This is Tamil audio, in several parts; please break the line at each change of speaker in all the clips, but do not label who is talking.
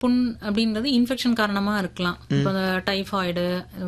புண் அப்படின்றது இன்ஃபெக்ஷன் காரணமா இருக்கலாம் இப்போ டைஃபாய்டு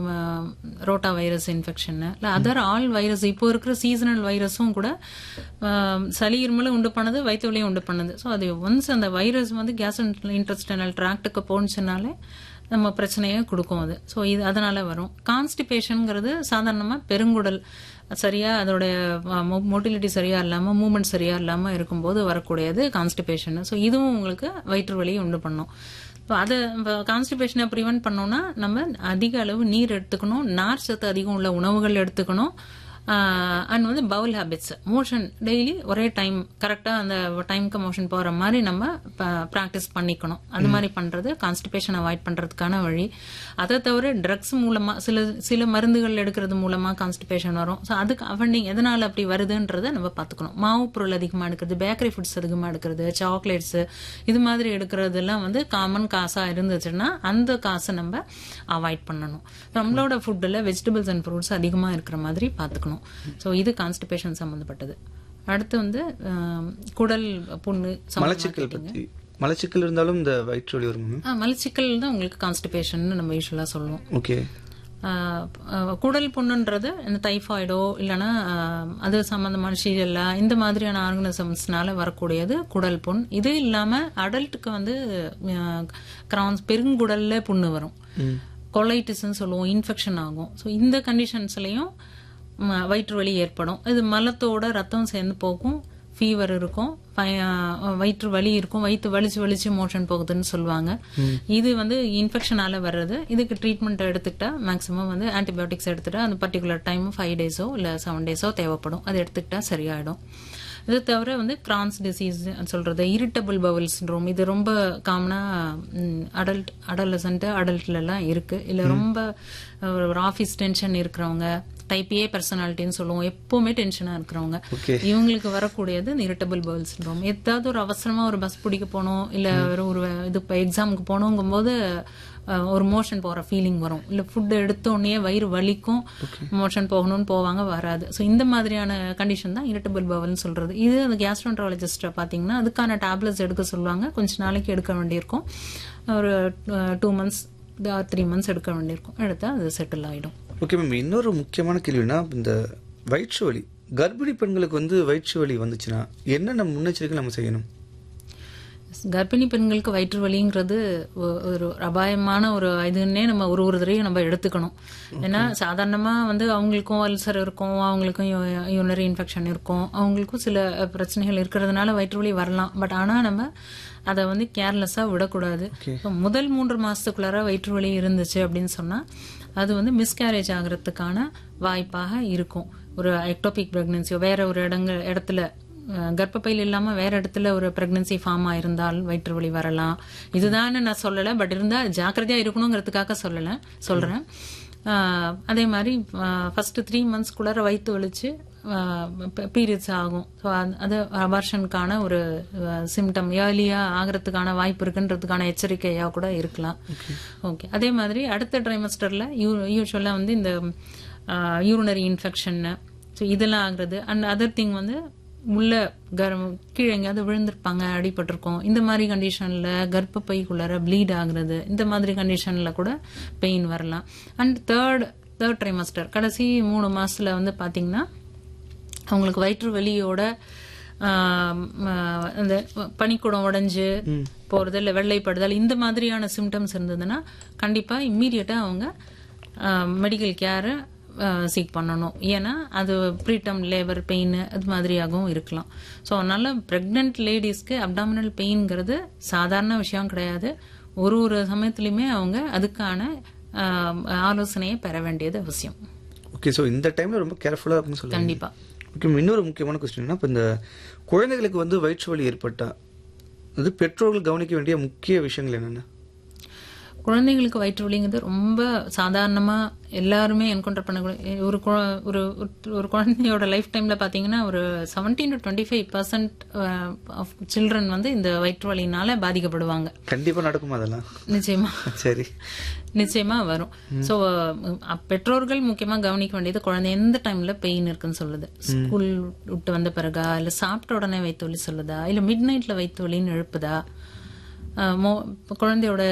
ரோட்டா வைரஸ் இன்ஃபெக்ஷன் இல்ல அதர் ஆல் வைரஸ் இப்போ இருக்கிற சீசனல் வைரஸும் கூட ஆஹ், சளி இருமலும் உண்டு பண்ணுது வயிற்று வலியும் உண்டு பண்ணுது ஸோ அது ஒன்ஸ் அந்த வைரஸ் வந்து கேஸ் இன்ட்ரஸ்டனல் ட்ராக்டுக்கு போணுச்சுனாலே நம்ம பிரச்சனையை கொடுக்கும் அது ஸோ இது அதனால வரும் கான்ஸ்டிபேஷனுங்கிறது சாதாரணமா பெருங்குடல் சரியா அதோடைய மோட்டிலிட்டி சரியா இல்லாம மூவ்மெண்ட் சரியா இல்லாம இருக்கும்போது வரக்கூடியது கான்ஸ்டிபேஷன் ஸோ இதுவும் உங்களுக்கு வயிற்று வலியை உண்டு பண்ணும் இப்போ அதை கான்ஸ்டிபேஷனை ப்ரிவென்ட் பண்ணோம்னா நம்ம அதிக அளவு நீர் எடுத்துக்கணும் நார் சத்து அதிகம் உள்ள உணவுகள் எடுத்துக்கணும் அண்ட் வந்து பவுல் ஹேபிட்ஸ் மோஷன் டெய்லி ஒரே டைம் கரெக்டாக அந்த டைம்க்கு மோஷன் போகிற மாதிரி நம்ம ப்ராக்டிஸ் பண்ணிக்கணும் அது மாதிரி பண்ணுறது கான்ஸ்டிபேஷன் அவாய்ட் பண்ணுறதுக்கான வழி அதை தவிர ட்ரக்ஸ் மூலமாக சில சில மருந்துகள் எடுக்கிறது மூலமாக கான்ஸ்டிபேஷன் வரும் ஸோ அதுக்கு அவண்டிங் எதனால் அப்படி வருதுன்றதை நம்ம பார்த்துக்கணும் மாவு பொருள் அதிகமாக எடுக்கிறது பேக்கரி ஃபுட்ஸ் அதிகமாக எடுக்கிறது சாக்லேட்ஸு இது மாதிரி எடுக்கிறதெல்லாம் வந்து காமன் காசாக இருந்துச்சுன்னா அந்த காசை நம்ம அவாய்ட் பண்ணணும் நம்மளோட ஃபுட்டில் வெஜிடபிள்ஸ் அண்ட் ஃப்ரூட்ஸ் அதிகமாக இருக்கிற மாதிரி பார்த்துக்கணும் ஸோ இது கான்ஸ்டிபேஷன் சம்மந்தப்பட்டது அடுத்து வந்து ஆம், குடல் புண்ணு சம்மந்தமா
மலச்சிக்கல் பத்தி மலச்சிக்கல் இருந்தாலும் இந்த வயிற்று வலி வருமா
ஆ, மலச்சிக்கல் தான் உங்களுக்கு கான்ஸ்டிபேஷன் நம்ம யூஸ்வலாக சொல்லுவோம்
ஓகே
ஆஹ் ஆஹ் குடல் புண்ணுன்றது இந்த டைஃபாய்டோ இல்லைன்னா ஆஹ் அது சம்பந்தமான ஷீஜல்லா இந்த மாதிரியான ஆர்கனிசம்ஸ்னால வரக்கூடியது குடல் புண் இது இல்லாம அடல்ட்டுக்கு வந்து கிரான்ஸ் பெருங்குடல்ல புண்ணு வரும் கொலைட்டிஸ்ன்னு சொல்லுவோம் இன்ஃபெக்ஷன் ஆகும் ஸோ இந்த கண்டிஷன்ஸ்லயும் ம- வயிற்று வலி ஏற்படும் இது மலத்தோட ரத்தம் சேர்ந்து போகும் ஃபீவர் இருக்கும் பய- அஹ் வயிற்று வலி இருக்கும் வயிற்று வலிச்சு வலிச்சு மோஷன் போகுதுன்னு சொல்லுவாங்க இது வந்து இன்ஃபெக்ஷனால வர்றது இதுக்கு ட்ரீட்மெண்ட் எடுத்துக்கிட்டா மேக்ஸிமம் வந்து ஆன்டிபயோட்டிக்ஸ் எடுத்துட்டா அந்த பர்டிகுலர் டைம் ஃபைவ் டேஸோ இல்லை செவன் டேஸோ தேவைப்படும் அது எடுத்துக்கிட்டா சரியாயிடும் இது தவிர வந்து கிரான்ஸ் டிசீஸ் சொல்றது இரிட்டபிள் பவல் சிண்ட்ரோம் இது ரொம்ப காமனா அடல்ட் அடலசன்ட் அடல்ட்ல எல்லாம் இருக்கு இல்ல ரொம்ப அஹ், ஒரு ஆஃபீஸ் டென்ஷன் இருக்கிறவங்க டைப் ஏ பர்சனாலிட்டின்னு சொல்லுவோம் எப்பவுமே டென்ஷனா இருக்கிறவங்க
Okay.
இவங்களுக்கு வரக்கூடியது இரிட்டபிள் பவல் சிண்ட்ரோம் ஏதாவது ஒரு அவசரமா ஒரு பஸ் பிடிக்க போகணும் இல்ல ஒரு ஒரு இது இப்போ எக்ஸாமுக்கு போகணுங்கும் போது அஹ், ஒரு மோஷன் போற ஃபீலிங் வரும் இல்ல ஃபுட் எடுத்த உடனே வயிறு வலிக்கும் மோஷன் போகணும்னு போவாங்க வராது ஸோ இந்த மாதிரியான கண்டிஷன் தான் இரிட்டபிள் பவல்னு சொல்றது இது அந்த கேஸ்ட்ரோன்ட்ராலஜிஸ்ட பாத்தீங்கன்னா அதுக்கான டேப்லெட்ஸ் எடுக்க சொல்லுவாங்க கொஞ்ச நாளைக்கு எடுக்க வேண்டியிருக்கும் ஒரு டூ மந்த்ஸ் த்ரீ மந்த்ஸ் எடுக்க வேண்டியிருக்கும் எடுத்தா அது செட்டில் ஆயிடும்
ஓகே மேம் இன்னொரு முக்கியமான கேள்வினா இந்த வயிற்று வலி கர்ப்பிணி பெண்களுக்கு வந்து வயிற்று வலி வந்துச்சுன்னா என்னென்ன முன்னெச்சரிக்கை நம்ம செய்யணும்
கர்ப்பிணி பெண்களுக்கு வயிற்று வலிங்கிறது ஒ- ஒரு அபாயமான ஒரு இதுன்னே நம்ம ஒரு ஒரு தடவையும் நம்ம எடுத்துக்கணும் ஏன்னா சாதாரணமா வந்து அவங்களுக்கும் அல்சர் இருக்கும் அவங்களுக்கும் யூனரி இன்ஃபெக்ஷன் இருக்கும் அவங்களுக்கும் சில அஹ், பிரச்சனைகள் இருக்கிறதுனால வயிற்று வலி வரலாம் பட் ஆனா நம்ம அதை வந்து கேர்லெஸ்ஸா விடக்கூடாது இப்ப முதல் மூன்று மாசத்துக்குள்ளார வயிற்று வலி இருந்துச்சு அப்படின்னு சொன்னா அது வந்து மிஸ்கேரேஜ் ஆகிறதுக்கான வாய்ப்பாக இருக்கும் ஒரு எக்டோபிக் பிரெக்னன்சியோ வேற ஒரு இடங்க இடத்துல அஹ் கர்ப்பப்பையில் இல்லாம வேற இடத்துல ஒரு பிரெக்னன்சி ஃபார்ம் ஆயிருந்தால் வயிற்று வலி வரலாம் இதுதான் நான் சொல்லல பட் இருந்தா ஜாக்கிரதையா இருக்கணுங்கிறதுக்காக சொல்லல சொல்றேன் அஹ் அதே மாதிரி ஃபர்ஸ்ட் த்ரீ மந்த்ஸ்க்குள்ளார வயிற்று வலிச்சு பீரியட்ஸ் ஆகும் ஸோ அது அபார்ஷனுக்கான ஒரு சிம்டம் ஏர்லியா ஆகிறதுக்கான வாய்ப்பு இருக்குன்றதுக்கான எச்சரிக்கையா கூட இருக்கலாம் ஓகே அதே மாதிரி அடுத்த ட்ரைமஸ்டர்ல யூஸ்வலா வந்து இந்த யூரினரி இன்ஃபெக்ஷன் ஸோ இதெல்லாம் ஆகுறது அண்ட் அதர் திங் வந்து உள்ள கர்ப்ப கீழே எங்கேயாவது விழுந்திருப்பாங்க அடிபட்டிருக்கும் இந்த மாதிரி கண்டிஷன்ல கர்ப்பப்பைக்குள்ளார ப்ளீட் ஆகுறது இந்த மாதிரி கண்டிஷன்ல கூட பெயின் வரலாம் அண்ட் தேர்ட் தேர்ட் ட்ரைமஸ்டர் கடைசி மூணு மாசத்துல வந்து பாத்தீங்கன்னா அவங்களுக்கு வயிற்று வலியோட ஆம், ஆஹ், அந்த பனிக்குடம் உடைஞ்சு போறது இல்ல வெள்ளைப்படுதல் இந்த மாதிரியான சிம்டம்ஸ் இருந்ததுன்னா கண்டிப்பா இம்மீடியட்டா அவங்க மெடிக்கல் கேரை சீக் பண்ணணும் ஏன்னா அது ப்ரீடம் லேபர் பெயின் அது மாதிரியாகவும் இருக்கலாம் ஸோ அதனால ப்ரெக்னென்ட் லேடிஸ்க்கு அப்டாமினல் பெயின்ங்கிறது சாதாரண விஷயம் கிடையாது ஒரு ஒரு சமயத்துலையுமே அவங்க அதுக்கான ஆஹ், ஆலோசனையை பெற வேண்டியது அவசியம்
ஓகே ஸோ இந்த டைம்ல ரொம்ப கேர்ஃபுல்லாக இருக்குன்னு சொல்லுங்க
கண்டிப்பா
ஓகே இன்னொரு முக்கியமான கொஸ்டின்னா இப்போ இந்த குழந்தைகளுக்கு வந்து வயிற்று வலி ஏற்பட்டா அது பெற்றோர்கள் கவனிக்க வேண்டிய முக்கிய விஷயங்கள் என்னென்ன
குழந்தைங்களுக்கு வயிற்று வலிங்கிறது ரொம்ப சாதாரணமா எல்லாருமே என்கவுண்டர் பண்ணக்கூடிய ஒரு குழ- ஒரு ஒரு குழந்தையோட லைஃப் டைம்ல பாத்தீங்கன்னா ஒரு seventeen to twenty five percent of children வந்து இந்த வயிற்று வலினால பாதிக்கப்படுவாங்க
கண்டிப்பா நடக்குமா அதெல்லாம்
நிச்சயமா
சரி
நிச்சயமா வரும் சோ பெற்றோர்கள் முக்கியமா கவனிக்க வேண்டியது குழந்தை எந்த டைம்ல பெயின் இருக்குன்னு சொல்லுது ஸ்கூல் விட்டு வந்த பிறகா இல்ல சாப்பிட்ட உடனே வயிற்று வலி சொல்லுதா இல்ல மிட் நைட்ல வயிற்று வலின்னு எழுப்புதா அஹ், மோ குழந்தையோட